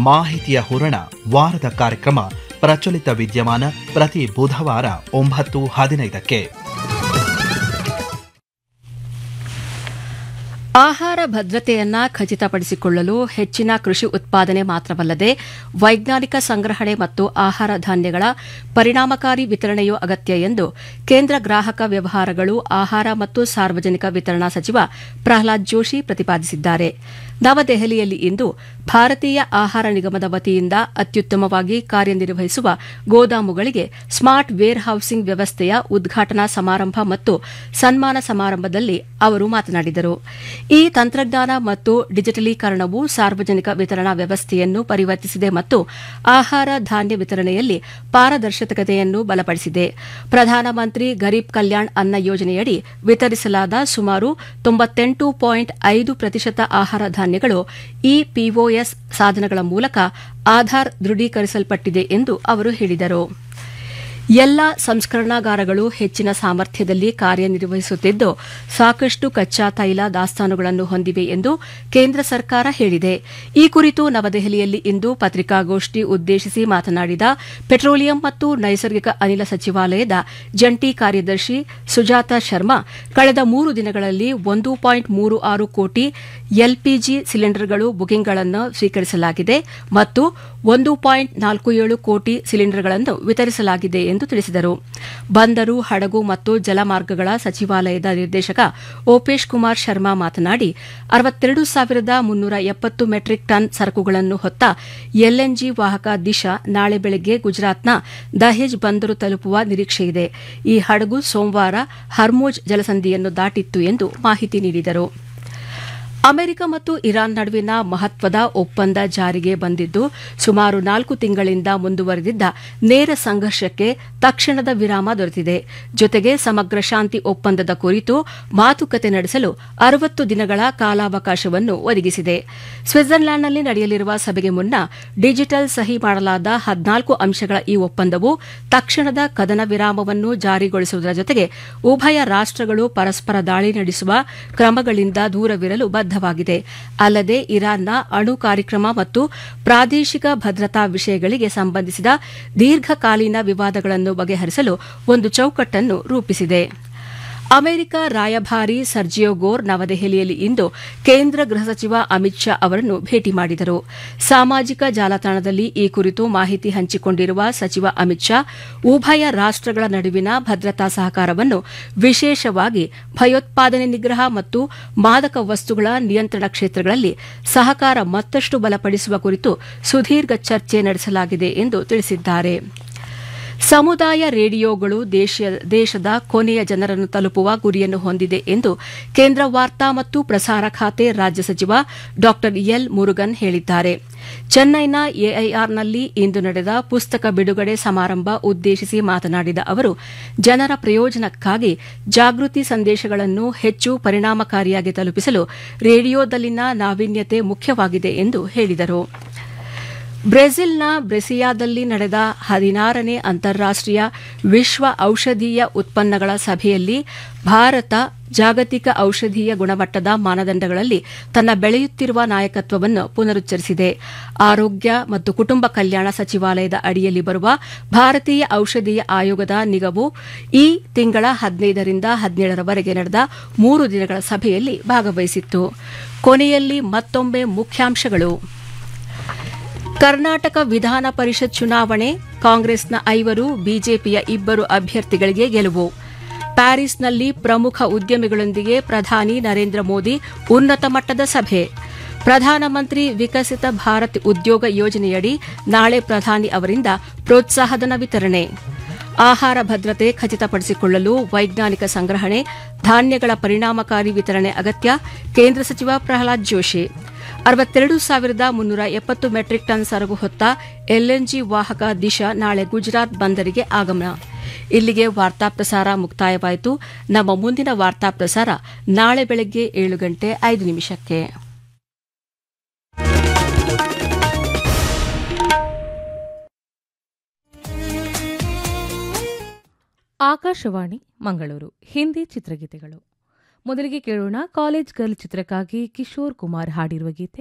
ಮಾಹಿತಿಯ ಹೂರಣ ವಾರದ ಕಾರ್ಯಕ್ರಮ ಪ್ರಚಲಿತ ವಿದ್ಯಮಾನ ಪ್ರತಿ ಬುಧವಾರ ಒಂಬತ್ತು ಹದಿನೈದಕ್ಕೆ ಆಹಾರ ಭದ್ರತೆಯನ್ನ ಖಚಿತಪಡಿಸಿಕೊಳ್ಳಲು ಹೆಚ್ಚಿನ ಕೃಷಿ ಉತ್ಪಾದನೆ ಮಾತ್ರವಲ್ಲದೆ ವೈಜ್ಞಾನಿಕ ಸಂಗ್ರಹಣೆ ಮತ್ತು ಆಹಾರ ಧಾನ್ಯಗಳ ಪರಿಣಾಮಕಾರಿ ವಿತರಣೆಯೂ ಅಗತ್ಯ ಎಂದು ಕೇಂದ್ರ ಗ್ರಾಹಕ ವ್ಯವಹಾರಗಳು ಆಹಾರ ಮತ್ತು ಸಾರ್ವಜನಿಕ ವಿತರಣಾ ಸಚಿವ ಪ್ರಹ್ಲಾದ್ ಜೋಶಿ ಪ್ರತಿಪಾದಿಸಿದ್ದಾರೆ ನವದೆಹಲಿಯಲ್ಲಿ ಇಂದು ಭಾರತೀಯ ಆಹಾರ ನಿಗಮದ ವತಿಯಿಂದ ಅತ್ಯುತ್ತಮವಾಗಿ ಕಾರ್ಯನಿರ್ವಹಿಸುವ ಗೋದಾಮುಗಳಿಗೆ ಸ್ಮಾರ್ಟ್ ವೇರ್ ಹೌಸಿಂಗ್ ವ್ಯವಸ್ಥೆಯ ಉದ್ಘಾಟನಾ ಸಮಾರಂಭ ಮತ್ತು ಸನ್ಮಾನ ಸಮಾರಂಭದಲ್ಲಿ ಅವರು ಮಾತನಾಡಿದರು ಈ ತಂತ್ರಜ್ಞಾನ ಮತ್ತು ಡಿಜಿಟಲೀಕರಣವು ಸಾರ್ವಜನಿಕ ವಿತರಣಾ ವ್ಯವಸ್ಥೆಯನ್ನು ಪರಿವರ್ತಿಸಿದೆ ಮತ್ತು ಆಹಾರ ಧಾನ್ಯ ವಿತರಣೆಯಲ್ಲಿ ಪಾರದರ್ಶಕತೆಯನ್ನು ಬಲಪಡಿಸಿದೆ ಪ್ರಧಾನಮಂತ್ರಿ ಗರೀಬ್ ಕಲ್ಯಾಣ್ ಅನ್ನ ಯೋಜನೆಯಡಿ ವಿತರಿಸಲಾದ ಸುಮಾರು ತೊಂಬತ್ತೆಂಟು ಪಾಯಿಂಟ್ ಐದು ಪ್ರತಿಶತ ಆಹಾರ ಧಾನ್ಯಗಳು ಈ ಪಿಒಎಸ್ ಸಾಧನಗಳ ಮೂಲಕ ಆಧಾರ್ ದೃಢೀಕರಿಸಲ್ಪಟ್ಟಿದೆ ಎಂದು ಅವರು ಹೇಳಿದರು ಎಲ್ಲ ಸಂಸ್ಕರಣಾಗಾರಗಳು ಹೆಚ್ಚಿನ ಸಾಮರ್ಥ್ಯದಲ್ಲಿ ಕಾರ್ಯನಿರ್ವಹಿಸುತ್ತಿದ್ದು ಸಾಕಷ್ಟು ಕಚ್ಚಾ ತೈಲ ದಾಸ್ತಾನುಗಳನ್ನು ಹೊಂದಿವೆ ಎಂದು ಕೇಂದ್ರ ಸರ್ಕಾರ ಹೇಳಿದೆ ಈ ಕುರಿತು ನವದೆಹಲಿಯಲ್ಲಿ ಇಂದು ಪತ್ರಿಕಾಗೋಷ್ಠಿ ಉದ್ದೇಶಿಸಿ ಮಾತನಾಡಿದ ಪೆಟ್ರೋಲಿಯಂ ಮತ್ತು ನೈಸರ್ಗಿಕ ಅನಿಲ ಸಚಿವಾಲಯದ ಜಂಟಿ ಕಾರ್ಯದರ್ಶಿ ಸುಜಾತಾ ಶರ್ಮಾ ಕಳೆದ ಮೂರು ದಿನಗಳಲ್ಲಿ ಒಂದು ಪಾಯಿಂಟ್ ಮೂರು ಆರು ಕೋಟಿ ಎಲ್ಪಿಜಿ ಸಿಲಿಂಡರ್ಗಳು ಬುಕಿಂಗ್ಗಳನ್ನು ಸ್ವೀಕರಿಸಲಾಗಿದೆ ಮತ್ತು ಒಂದು ಪಾಯಿಂಟ್ ನಾಲ್ಕು ಏಳು ಕೋಟಿ ಸಿಲಿಂಡರ್ಗಳನ್ನು ವಿತರಿಸಲಾಗಿದೆ ಎಂದು ತಿಳಿಸಿದರು ಬಂದರು ಹಡಗು ಮತ್ತು ಜಲಮಾರ್ಗಗಳ ಸಚಿವಾಲಯದ ನಿರ್ದೇಶಕ ಓಪೇಶ್ ಕುಮಾರ್ ಶರ್ಮಾ ಮಾತನಾಡಿ ಅರವತ್ತೆರಡು ಸಾವಿರದ ಮುನ್ನೂರ ಎಪ್ಪತ್ತು ಮೆಟ್ರಿಕ್ ಟನ್ ಸರಕುಗಳನ್ನು ಹೊತ್ತ ಎಲ್ಎನ್ಜಿ ವಾಹಕ ದಿಶಾ ನಾಳೆ ಬೆಳಗ್ಗೆ ಗುಜರಾತ್ನ ದಹೇಜ್ ಬಂದರು ತಲುಪುವ ನಿರೀಕ್ಷೆಯಿದೆ ಈ ಹಡಗು ಸೋಮವಾರ ಹರ್ಮೋಜ್ ಜಲಸಂಧಿಯನ್ನು ದಾಟಿತ್ತು ಎಂದು ಮಾಹಿತಿ ನೀಡಿದರು ಅಮೆರಿಕ ಮತ್ತು ಇರಾನ್ ನಡುವಿನ ಮಹತ್ವದ ಒಪ್ಪಂದ ಜಾರಿಗೆ ಬಂದಿದ್ದು ಸುಮಾರು ನಾಲ್ಕು ತಿಂಗಳಿಂದ ಮುಂದುವರೆದಿದ್ದ ನೇರ ಸಂಘರ್ಷಕ್ಕೆ ತಕ್ಷಣದ ವಿರಾಮ ದೊರೆತಿದೆ ಜೊತೆಗೆ ಸಮಗ್ರ ಶಾಂತಿ ಒಪ್ಪಂದದ ಕುರಿತು ಮಾತುಕತೆ ನಡೆಸಲು ಅರವತ್ತು ದಿನಗಳ ಕಾಲಾವಕಾಶವನ್ನು ಒದಗಿಸಿದೆ ಸ್ವಿಟ್ಜರ್ಲ್ಯಾಂಡ್ನಲ್ಲಿ ನಡೆಯಲಿರುವ ಸಭೆಗೆ ಮುನ್ನ ಡಿಜಿಟಲ್ ಸಹಿ ಮಾಡಲಾದ ಹದಿನಾಲ್ಕು ಅಂಶಗಳ ಈ ಒಪ್ಪಂದವು ತಕ್ಷಣದ ಕದನ ವಿರಾಮವನ್ನು ಜಾರಿಗೊಳಿಸುವುದರ ಜೊತೆಗೆ ಉಭಯ ರಾಷ್ಟಗಳು ಪರಸ್ಪರ ದಾಳಿ ನಡೆಸುವ ಕ್ರಮಗಳಿಂದ ದೂರವಿರಲು ಬದ್ದವಾಗಿದೆ ಅಲ್ಲದೆ ಇರಾನ್ನ ಅಣು ಕಾರ್ಯಕ್ರಮ ಮತ್ತು ಪ್ರಾದೇಶಿಕ ಭದ್ರತಾ ವಿಷಯಗಳಿಗೆ ಸಂಬಂಧಿಸಿದ ದೀರ್ಘಕಾಲೀನ ವಿವಾದಗಳನ್ನು ಬಗೆಹರಿಸಲು ಒಂದು ಚೌಕಟ್ಟನ್ನು ರೂಪಿಸಿದೆ ಅಮೆರಿಕ ರಾಯಭಾರಿ ಸರ್ಜಿಯೋ ಗೋರ್ ನವದೆಹಲಿಯಲ್ಲಿ ಇಂದು ಕೇಂದ್ರ ಗೃಹ ಸಚಿವ ಅಮಿತ್ ಶಾ ಅವರನ್ನು ಭೇಟಿ ಮಾಡಿದರು ಸಾಮಾಜಿಕ ಜಾಲತಾಣದಲ್ಲಿ ಈ ಕುರಿತು ಮಾಹಿತಿ ಹಂಚಿಕೊಂಡಿರುವ ಸಚಿವ ಅಮಿತ್ ಶಾ ಉಭಯ ರಾಷ್ಟಗಳ ನಡುವಿನ ಭದ್ರತಾ ಸಹಕಾರವನ್ನು ವಿಶೇಷವಾಗಿ ಭಯೋತ್ಪಾದನೆ ನಿಗ್ರಹ ಮತ್ತು ಮಾದಕ ವಸ್ತುಗಳ ನಿಯಂತ್ರಣ ಕ್ಷೇತ್ರಗಳಲ್ಲಿ ಸಹಕಾರ ಮತ್ತಷ್ಟು ಬಲಪಡಿಸುವ ಕುರಿತು ಸುದೀರ್ಘ ಚರ್ಚೆ ನಡೆಸಲಾಗಿದೆ ಎಂದು ತಿಳಿಸಿದ್ದಾರೆ ಸಮುದಾಯ ರೇಡಿಯೋಗಳು ದೇಶದ ಕೊನೆಯ ಜನರನ್ನು ತಲುಪುವ ಗುರಿಯನ್ನು ಹೊಂದಿದೆ ಎಂದು ಕೇಂದ್ರ ವಾರ್ತಾ ಮತ್ತು ಪ್ರಸಾರ ಖಾತೆ ರಾಜ್ಯ ಸಚಿವ ಡಾ ಎಲ್ ಮುರುಗನ್ ಹೇಳಿದ್ದಾರೆ ಚೆನ್ನೈನ ಎಐಆರ್ನಲ್ಲಿ ಇಂದು ನಡೆದ ಪುಸ್ತಕ ಬಿಡುಗಡೆ ಸಮಾರಂಭ ಉದ್ದೇಶಿಸಿ ಮಾತನಾಡಿದ ಅವರು ಜನರ ಪ್ರಯೋಜನಕ್ಕಾಗಿ ಜಾಗೃತಿ ಸಂದೇಶಗಳನ್ನು ಹೆಚ್ಚು ಪರಿಣಾಮಕಾರಿಯಾಗಿ ತಲುಪಿಸಲು ರೇಡಿಯೋದಲ್ಲಿನ ನಾವೀನ್ಯತೆ ಮುಖ್ಯವಾಗಿದೆ ಎಂದು ಹೇಳಿದರು ಬ್ರೆಜಿಲ್ನ ಬ್ರೆಸಿಯಾದಲ್ಲಿ ನಡೆದ ಹದಿನಾರನೇ ಅಂತಾರಾಷ್ಟೀಯ ವಿಶ್ವ ಔಷಧೀಯ ಉತ್ಪನ್ನಗಳ ಸಭೆಯಲ್ಲಿ ಭಾರತ ಜಾಗತಿಕ ಔಷಧೀಯ ಗುಣಮಟ್ಟದ ಮಾನದಂಡಗಳಲ್ಲಿ ತನ್ನ ಬೆಳೆಯುತ್ತಿರುವ ನಾಯಕತ್ವವನ್ನು ಪುನರುಚ್ಚರಿಸಿದೆ ಆರೋಗ್ಯ ಮತ್ತು ಕುಟುಂಬ ಕಲ್ಯಾಣ ಸಚಿವಾಲಯದ ಅಡಿಯಲ್ಲಿ ಬರುವ ಭಾರತೀಯ ಔಷಧೀಯ ಆಯೋಗದ ನಿಗವು ಈ ತಿಂಗಳ ಹದಿನೈದರಿಂದ ಹದಿನೇಳರವರೆಗೆ ನಡೆದ ಮೂರು ದಿನಗಳ ಸಭೆಯಲ್ಲಿ ಭಾಗವಹಿಸಿತ್ತು ಕೊನೆಯಲ್ಲಿ ಮತ್ತೊಮ್ಮೆ ಮುಖ್ಯಾಂಶಗಳು ಕರ್ನಾಟಕ ವಿಧಾನ ಪರಿಷತ್ ಚುನಾವಣೆ ಕಾಂಗ್ರೆಸ್ನ ಐವರು ಬಿಜೆಪಿಯ ಇಬ್ಬರು ಅಭ್ಯರ್ಥಿಗಳಿಗೆ ಗೆಲುವು ಪ್ಯಾರಿಸ್ನಲ್ಲಿ ಪ್ರಮುಖ ಉದ್ಯಮಿಗಳೊಂದಿಗೆ ಪ್ರಧಾನಿ ನರೇಂದ್ರ ಮೋದಿ ಉನ್ನತ ಮಟ್ಟದ ಸಭೆ ಪ್ರಧಾನಮಂತ್ರಿ ವಿಕಸಿತ ಭಾರತ್ ಉದ್ಯೋಗ ಯೋಜನೆಯಡಿ ನಾಳೆ ಪ್ರಧಾನಿ ಅವರಿಂದ ಪ್ರೋತ್ಸಾಹಧನ ವಿತರಣೆ ಆಹಾರ ಭದ್ರತೆ ಖಚಿತಪಡಿಸಿಕೊಳ್ಳಲು ವೈಜ್ಞಾನಿಕ ಸಂಗ್ರಹಣೆ ಧಾನ್ಯಗಳ ಪರಿಣಾಮಕಾರಿ ವಿತರಣೆ ಅಗತ್ಯ ಕೇಂದ್ರ ಸಚಿವ ಪ್ರಹ್ಲಾದ್ ಜೋಶಿ ಅರವತ್ತೆರಡು ಸಾವಿರದ ಮುನ್ನೂರ ಎಪ್ಪತ್ತು ಮೆಟ್ರಿಕ್ ಟನ್ ಸರಕು ಹೊತ್ತ ಎಲ್ಎನ್ಜಿ ವಾಹಕ ದಿಶಾ ನಾಳೆ ಗುಜರಾತ್ ಬಂದರಿಗೆ ಆಗಮನ ಇಲ್ಲಿಗೆ ವಾರ್ತಾ ಪ್ರಸಾರ ಮುಕ್ತಾಯವಾಯಿತು ನಮ್ಮ ಮುಂದಿನ ವಾರ್ತಾ ಪ್ರಸಾರ ನಾಳೆ ಬೆಳಗ್ಗೆ ಏಳು ಗಂಟೆ ಐದು ನಿಮಿಷಕ್ಕೆ ಆಕಾಶವಾಣಿ ಮಂಗಳೂರು ಹಿಂದಿ ಚಿತ್ರಗೀತೆಗಳು ಮೊದಲಿಗೆ ಕೇಳೋಣ ಕಾಲೇಜ್ ಗರ್ಲ್ ಚಿತ್ರಕ್ಕಾಗಿ ಕಿಶೋರ್ ಕುಮಾರ್ ಹಾಡಿರುವ ಗೀತೆ